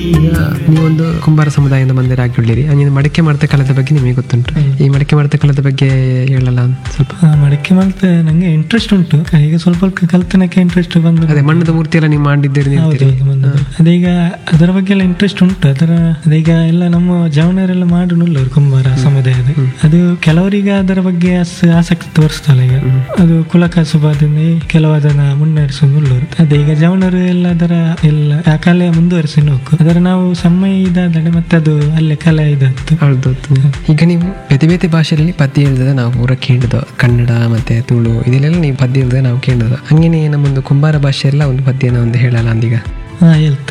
ಈಗ ನೀವೊಂದು ಕುಂಬಾರ ಸಮುದಾಯದಿಂದ ಬಂದಿರ ಆಗಿಳ್ಳಿರಿ ಹಂಗೆ ಮಡಕೆ ಮಾಡ್ತಾ ಕಲದ ಬಗ್ಗೆ ನಿಮಗೆ ಗೊತ್ತುಂಟು ಈ ಮಡಕೆ ಮಾಡ್ತಾ ಕಲದ ಬಗ್ಗೆ ಹೇಳಲ್ಲ ಅಂತ ಸ್ವಲ್ಪ ಆ, ಮಡಕೆ ಮಾಡ್ತೆ ನಂಗೆ ಇಂಟ್ರೆಸ್ಟ್ ಉಂಟು ಈಗ ಸ್ವಲ್ಪ ಸ್ವಲ್ಪ ಕಲ್ತನಕ್ಕೆ ಇಂಟ್ರೆಸ್ಟ್ ಬಂದು ಅದೇ ಮಣ್ಣದ ಮೂರ್ತಿ ಎಲ್ಲ ನೀವು ಮಾಡಿದ್ದೀರಿ ನೀವು ಹೌದು, ಹೌದು, ಬಂದದ್ದು. ಅದೀಗ ಅದರ ಬಗ್ಗೆ ಎಲ್ಲ ಇಂಟ್ರೆಸ್ಟ್ ಉಂಟು ಅದರ ಅದೀಗ ಎಲ್ಲ ನಮ್ಮ ಜವನರೆಲ್ಲ ಮಾಡುನುಳ್ಳವರು ಕುಂಬಾರ ಸಮುದಾಯದ ಅದು ಕೆಲವರಿಗೆ ಅದರ ಬಗ್ಗೆ ಅಸ್- ಆಸಕ್ತಿ ತೋರಿಸ್ತಲ್ಲ ಈಗ ಅದು ಕುಲಕಸುಬಾದಿಂದ ಕೆಲವು ಅದನ್ನ ಮುನ್ನಡೆಸುವುಳ್ಳವರು ಅದೀಗ ಜವನರು ಎಲ್ಲ ಅದರ ಎಲ್ಲ ಆ ಕಲೆ ಮುಂದುವರಿಸಿ ಹೋಗು ಅದರ ನಾವು ಸಮಯ ಇದಾದರೆ ಮತ್ತೆ ಅದು ಅಲ್ಲೇ ಕಲೆ ಇದ್ದದ್ದು ಹೌದು ಈಗ ನೀವು ಬೇತೆ ಬೇತೆ ಭಾಷೆಯಲ್ಲಿ ಪದ್ಯ ಹೇಳಿದ ನಾವು ಪೂರ ಕೇಳಿದ ಕನ್ನಡ ಮತ್ತೆ ತುಳು ಇದೆಲ್ಲ ನೀವು ಪದ್ಯ ಹೇಳಿದ ನಾವು ಕೇಳಿದ ಹಂಗೇನೆ ನಮ್ಮೊಂದು ಕುಂಬಾರ ಭಾಷೆ ಎಲ್ಲ ಒಂದು ಪದ್ಯನ ಒಂದು ಹೇಳಲ್ಲ ಅಂದೀಗ ಹಾ ಹೇಳ್ತೆ